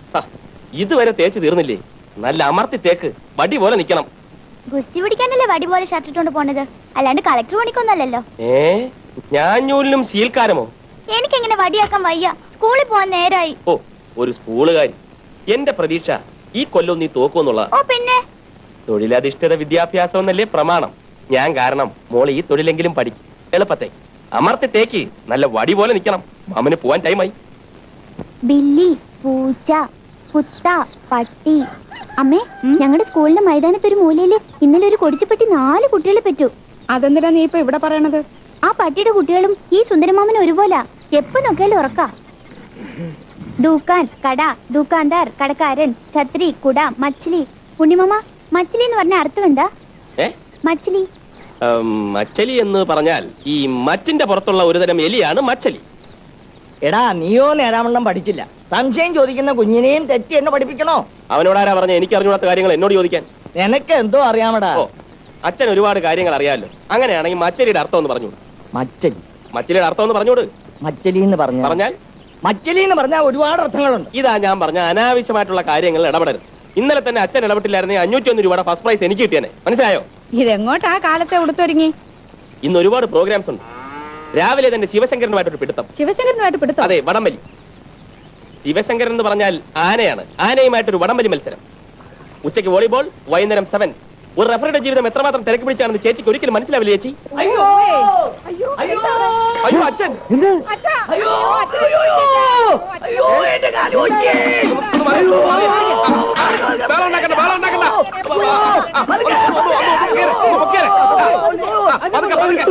ഹ, ഇതുവരെ തേച്ച് തീർന്നില്ലേ നല്ല അമർത്തി തേക്ക് വടി പോലെ നിക്കണം ഗുസ്തി പിടിക്കാനല്ലേ വടി പോലെ ഷർട്ട് ഇട്ടോണ്ട് പോണത് അല്ലാണ്ട് കളക്ടർ പണിക്കൊന്നല്ലല്ലോ ഏ ഞാഞ്ഞൂലിനും ശീൽക്കാരമോ എനിക്കെങ്ങനെ വടിയാക്കാൻ വയ്യ സ്കൂളിൽ പോവാൻ നേരായി ഓ ഒരു സ്കൂളുകാരി എന്റെ പ്രതീക്ഷ ഈ കൊല്ലം നീ തോക്കുമെന്നുള്ള ഓ പിന്നെ തൊഴിലധിഷ്ഠിത വിദ്യാഭ്യാസം എന്നല്ലേ പ്രമാണം ഞാൻ കാരണം മോള് ഈ തൊഴിലെങ്കിലും പഠിക്കും എളുപ്പത്തെ അമർത്തി തേക്ക് നല്ല വടി പോലെ നിക്കണം മാമന് പോവാൻ ടൈമായി ബില്ലി പൂച്ച കുത്ത പട്ടി അമ്മേ ഞങ്ങളുടെ സ്കൂളിന്റെ മൈതാനത്ത് ഒരു മൂലയില് ഇന്നലെ ഒരു കൊടിച്ചപ്പെട്ടി നാല് കുട്ടികളെ പറ്റു അതെന്തിനാ നീ ഇപ്പൊ ഇവിടെ പറയണത് ആ പട്ടിയുടെ കുട്ടികളും ഈ സുന്ദരമാമനും ഒരുപോലെ എപ്പോ നോക്കിയാലും ഉറക്ക ദൂക്കാൻ കട ദൂക്കാന്താർ കടക്കാരൻ ഛത്രി കുട മച്ചിലി ഉണ്ണിമാമ മച്ചിലി എന്ന് പറഞ്ഞ അർത്ഥം എന്താ ഏ മച്ചിലി ഉം, മച്ചലി എന്ന് പറഞ്ഞാൽ ഈ മച്ചിന്റെ പുറത്തുള്ള ഒരുതരം എലിയാണ് മച്ചലി എടാ നീയോ നേരാവണ്ണം പഠിച്ചില്ല സംശയം ചോദിക്കുന്ന കുഞ്ഞിനെയും തെറ്റി എന്നെ പഠിപ്പിക്കണോ അവനോടാരാ പറഞ്ഞ എനിക്ക് അറിഞ്ഞൂടാത്ത കാര്യങ്ങൾ എന്നോട് ചോദിക്കാൻ നിനക്ക് എന്തോ അറിയാമടാ ഓ അച്ഛൻ ഒരുപാട് കാര്യങ്ങൾ അറിയാമല്ലോ അങ്ങനെയാണെങ്കിൽ മച്ചലിയുടെ അർത്ഥം ഒന്ന് പറഞ്ഞോട് മച്ചലി മച്ചലിയുടെ അർത്ഥം ഒന്ന് പറഞ്ഞോട് മച്ചലി എന്ന് പറഞ്ഞ പറഞ്ഞാൽ മച്ചലി എന്ന് പറഞ്ഞാൽ ഒരുപാട് അർത്ഥങ്ങളുണ്ട് ഇതാ ഞാൻ പറഞ്ഞ അനാവശ്യമായിട്ടുള്ള കാര്യങ്ങൾ ഇടപെടരുത് ഇന്നലെ തന്നെ അച്ഛൻ ഇടപെട്ടില്ലായിരുന്നെങ്കിൽ അഞ്ഞൂറ്റി ഒന്ന് രൂപയുടെ ഫസ്റ്റ് പ്രൈസ് എനിക്ക് കിട്ടിയേനെ മനസ്സിലായോ ഇതെങ്ങോട്ടാ കാലത്തെ ഉടുത്തൊരുങ്ങി ഇന്ന് ഒരുപാട് പ്രോഗ്രാംസ് ഉണ്ട് രാവിലെ തന്നെ ശിവശങ്കരനുമായിട്ടൊരു പിടുത്തം ശിവശങ്കരനുമായിട്ട് പിടുത്തോ അതെ വടംവലി ശിവശങ്കരൻ എന്ന് പറഞ്ഞാൽ ആനയാണ് ആനയുമായിട്ടൊരു വടംവലി മത്സരം ഉച്ചയ്ക്ക് വോളിബോൾ വൈകുന്നേരം സെവൻ ഒരു റഫറിയുടെ ജീവിതം എത്രമാത്രം തിരക്ക് പിടിച്ചാണെന്ന് ചേച്ചിക്ക് ഒരിക്കലും മനസ്സിലാവില്ല ചേച്ചി അയ്യോ അയ്യോ അയ്യോ അയ്യോ അച്ഛൻ അച്ഛാ അയ്യോ അച്ഛനെ അയ്യോ അയ്യോ എന്റെ കാല് കൊച്ചേ ഒന്ന് മാറി, ഒന്ന് മാറി. ബഹളം ഉണ്ടാക്കണ്ട, ബഹളം ഉണ്ടാക്കണ്ട. ആ, ഒന്ന് ഒന്ന് ഒന്ന് ഒന്ന് പൊക്കിയേരെ, ഒന്ന് പൊക്കിയേരെ. ആ, ആ, പതുക്കെ, പതുക്കെ.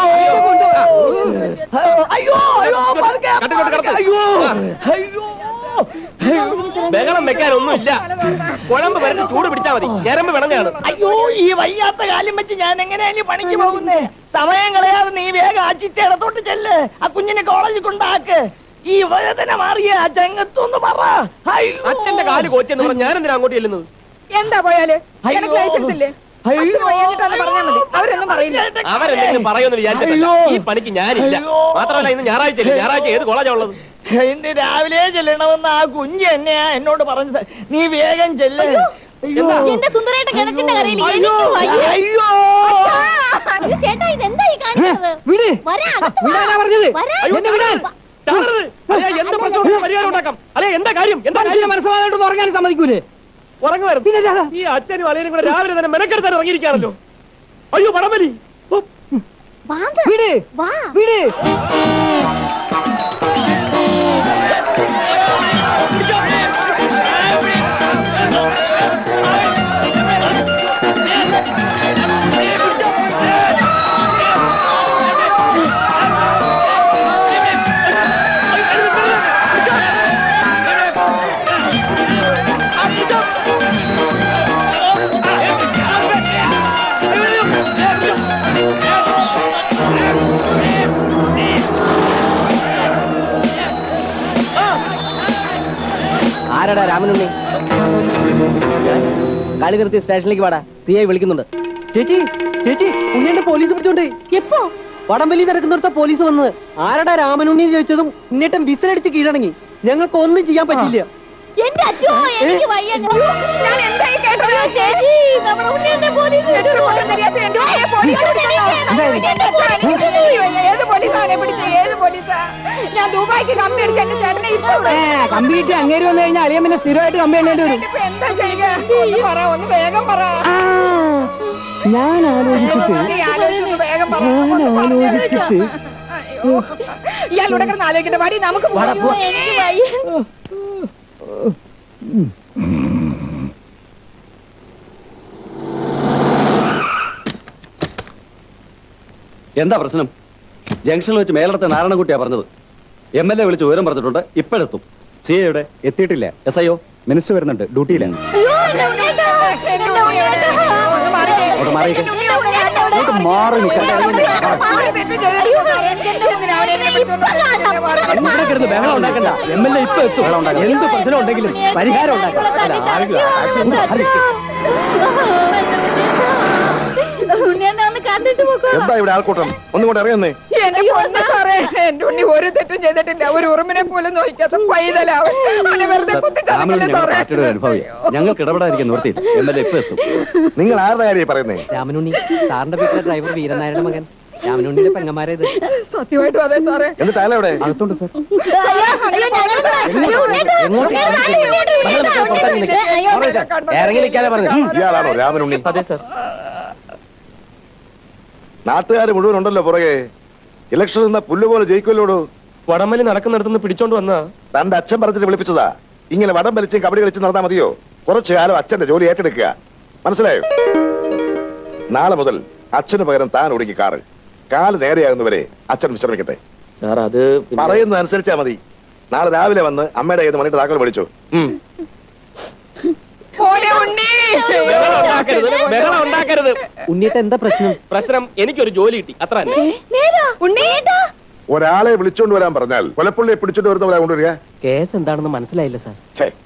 അയ്യോ അയ്യോ പതുക്കെ, കട്ടിലോട്ട് കിടത്ത്. അയ്യോ ആ. അയ്യോ ബഹളം വെക്കാൻ ഒന്നുമില്ല കുഴമ്പ് വരട്ട് ചൂട് പിടിച്ചാ മതി ഞരമ്പ് വിളഞ്ഞാണ് അയ്യോ ഈ വയ്യാത്ത കാലം വെച്ച് ഞാൻ എങ്ങനെയാലും പണിക്ക് പോകുന്നേ സമയം കളയാതെ നീ വേഗം ആ ചിറ്റയിടത്തോട്ട് ചെല്ല് ആ കുഞ്ഞിനെ കോളേജിൽ കൊണ്ടാക്ക് ഈ വേദന മാറിയ ആ ചെങ്ങത്തൊന്ന് പറ അയ്യോ. അച്ഛന്റെ കാല് കോച്ചെന്ന് പറഞ്ഞ് ഞാൻ എന്തിനാ അങ്ങോട്ട് ചെല്ലുന്നത് എന്താ പോയാല് അയ്യോ. എനിക്ക് ലൈസൻസ് ഇല്ലേ അയ്യോ. അച്ഛന് വയ്യാഞ്ഞിട്ടാന്ന് പറഞ്ഞാ മതി അവരൊന്നും പറയില്ല അവരെന്തെങ്കിലും പറയുമെന്ന് വിചാരിച്ചിട്ടില്ല അയ്യോ. ഈ പണിക്ക് ഞാനില്ല അയ്യോ. മാത്രമല്ല ഇന്ന് ഞായറാഴ്ച ഇല്ല. ഞായറാഴ്ച ഏത് കോളേജാ ഉള്ളത് ഇന്ന് രാവിലെ ചെല്ലണമെന്ന് ആ കുഞ്ഞ് എന്നെയാ എന്നോട് പറഞ്ഞത് നീ വേഗം ചെല്ല് അയ്യോ. എന്റെ സുന്ദരേട്ട കിണറ്റിന്റെ കരയിൽ അയ്യോ. അയ്യോ ചേട്ടാ ഇതെന്താ ഈ കാണിക്കുന്നത് വിട് വരാ, അകത്ത് വാ. വിടാനാ പറഞ്ഞത് വരാ. എന്നെ വിടാൻ ചാടരുത്. അളിയാ, എന്ത് പ്രശ്നം ഉണ്ടെങ്കിലും പരിഹാരം ഉണ്ടാക്കാം അല്ലെ എന്താ കാര്യം എന്താ മനുഷ്യനെ കാര്യം മനസ്സമാധാനമായിട്ട് ഉറങ്ങാൻ സമ്മതിക്കൂലേ ഉറങ്ങുമായിരുന്നു പിന്നെ അല്ലാതെ. ഈ അച്ഛനും അളിയനും കൂടെ രാവിലെ തന്നെ മെനക്കെടുത്താൻ ഇറങ്ങിയിരിക്കാണല്ലോ അയ്യോ പടമലി ഓ, വാങ്ങ്. വിട് വാ വിട് ആരടാ രാമനുണ്ണി കളി നിർത്തി സ്റ്റേഷനിലേക്ക് വാടാ സി ഐ വിളിക്കുന്നുണ്ട് ചേച്ചി ചേച്ചി ഉണ്ണിയുടെ പോലീസ് പിടിച്ചോണ്ട് എപ്പോ വടംവലി നടക്കുന്നിടത്ത പോലീസ് വന്നത് ആരടാ രാമനുണ്ണി എന്ന് ചോദിച്ചതും ഉണ്ണിയേട്ടൻ വിസിലടിച്ച് കീഴടങ്ങി ഞങ്ങൾക്ക് ഒന്നും ചെയ്യാൻ പറ്റില്ല എന്റെ അച്ഛോ എനിക്ക് വയ്യ ഞാൻ എന്തായി കേട്ടത് ചേച്ചി നമ്മുടെ ഉണ്ണിയുടെ പോലീസ് ഒരു കൂട്ടം தெரியாத എന്റെ ഉണ്ണിയെ പോലീസ് പിടിച്ചല്ലോ. എന്റെ അച്ഛാ, എനിക്ക് എനിക്ക് വയ്യ. ഏത് പോലീസാണ് പിടിച്ചത് ഏത് പോലീസാ ഞാൻ ദുബായിക്ക് കമ്പി അടിച്ച എന്റെ ചേട്ടനെ ഇപ്പൊ ഇവിടെ. കമ്പിയിട്ട് അങ്ങേര് വന്നു കഴിഞ്ഞാൽ അളിയൻ പിന്നെ സ്ഥിരമായിട്ട് കമ്പി എണ്ണേണ്ടി വരും ഇപ്പൊ എന്താ ചെയ്യുക ഒന്ന് പറ ഒന്ന് വേഗം പറ ഞാൻ ആലോചിച്ചിട്ട് നീ ആലോചിച്ചൊന്ന് വേഗം പറ ഞാൻ ഒന്ന് പറഞ്ഞേ. ആലോചിച്ചിട്ട് അയ്യോ. ഇയാളിവിടെ കിടന്ന് ആലോചിക്കട്ടെ പാടി നമുക്ക് പോവാം. എനിക്ക് വയ്യ എന്താ പ്രശ്നം ജംഗ്ഷനിൽ വെച്ച് മേലടത്തെ നാരായണൻകുട്ടിയാ പറഞ്ഞത് എം എൽ എ വിളിച്ച് ഉയരം പറഞ്ഞിട്ടുണ്ട് ഇപ്പോഴെത്തും സി എവിടെ എത്തിയിട്ടില്ല എസ് ഐ ഒ മിനിസ്റ്റർ വരുന്നുണ്ട് ഡ്യൂട്ടിയിലാണ് അയ്യോ എന്റെ ഉണ്ണിയേട്ടാ എന്റെ ഉണ്ണിയേട്ടാ. ഒന്ന് മാറിക്കേ. അവിടെ മാറിക്കേ. എന്റെ ഉണ്ണിയെ ഒന്ന് വേണ്ട, അവിടെ. അങ്ങോട്ട് മാറി നിൽക്കാൻ ഒരു തെറ്റും ചെയ്തിട്ടില്ല. എന്തിനാ അവനെ എന്നെ പിടിച്ചോണ്ട് പോകുന്നത്? ഇവിടെ കിടന്ന് ബഹളം ഉണ്ടാക്കണ്ട എം എൽ എ ഇപ്പൊ എത്തും ബഹളം ഉണ്ടാക്കണ്ട. എന്ത് പ്രശ്നം ഉണ്ടെങ്കിലും പരിഹാരം ഉണ്ടാക്കാം അല്ല, ആരെങ്കിലും ആ കാഴ്ച കൊണ്ട് മാറി നിൽക്ക്. ഉണ്ണിയെന്നെ ഒന്ന് എന്താ ഇവിടെ ആൾക്കൂട്ടം ഒന്നും കൂടെ ഇറങ്ങുന്നേ എന്റെ പൊന്ന സാറേ എന്റെ ഉണ്ണി ഒരു തെറ്റും ചെയ്തിട്ടില്ല ഒരു ഉറുമിനെ പോലും നോക്കാത്ത പൈതലാവൻ അവനെ വെറുതെ രാമനുണ്ണി കുത്തിച്ചതല്ലേ ഞങ്ങളുടെ സാറേ പാർട്ടിയുടെ ഒരു അനുഭവി ഞങ്ങൾക്ക് ഇടപെടാതിരിക്കാൻ നിർത്തി എം എൽ എ ഇപ്പൊ എത്തും നിങ്ങൾ ആരുടെ കാര്യം പറയുന്നേ രാമനുണ്ണി സാറിന്റെ വീട്ടിലെ ഡ്രൈവർ വീരനായരുടെ മകൻ രാമനുണ്ണിയുടെ പെങ്ങന്മാരേത് സത്യമായിട്ടും അതെ സാറേ എന്നിട്ട് അയാൾ എവിടെ അകത്തുണ്ട് സാർ സാറേ, അങ്ങനെ പറയരുത്. എങ്ങോട്ട്? ഇറങ്ങി നിൽക്കാതെ പറഞ്ഞു ഇയാളാണോ രാമനുണ്ണി അതെ സർ നാട്ടുകാർ മുഴുവൻ ഉണ്ടല്ലോ പുറകെ ഇലക്ഷൻ നിന്ന പുല്ലുപോലെ ജയിക്കുമല്ലോടു വടംവലി നടക്കുന്നിടത്തുനിന്ന് പിടിച്ചോണ്ട് വന്നാ തന്റെ അച്ഛൻ പറഞ്ഞിട്ട് വിളിപ്പിച്ചതാ ഇങ്ങനെ വടം വലിച്ചും കബഡി കളിച്ചും നടന്നാ മതിയോ കുറച്ചു കാലം അച്ഛന്റെ ജോലി ഏറ്റെടുക്കുക മനസ്സിലായോ നാളെ മുതൽ അച്ഛന് പകരം താൻ ഒടുക്കി കാറ് കാല് നേരെയാകുന്നവരെ അച്ഛൻ വിശ്രമിക്കട്ടെ സാർ അത് പിന്നെ- പറയുന്നത് അനുസരിച്ചാ മതി നാളെ രാവിലെ വന്ന് അമ്മയുടെ കയ്യിൽ നിന്ന് മണിട്ട് താക്കോൽ പഠിച്ചു മോനെ ഉണ്ണി ബഹളം ഉണ്ടാക്കരുത് ബഹളം ഉണ്ടാക്കരുത് ഉണ്ണിയേട്ട എന്താ പ്രശ്നം പ്രശ്നം എനിക്കൊരു ജോലി കിട്ടി അത്ര തന്നെ ഉണ്ണേട്ടാ ഒരാളെ വിളിച്ചോണ്ട് വരാൻ പറഞ്ഞാൽ കൊലപ്പുള്ളിയെ പിടിച്ചോണ്ട് വരുന്നവരാ കൊണ്ടുവരിക കേസ് എന്താണെന്ന് മനസ്സിലായില്ല സാർ ഛേ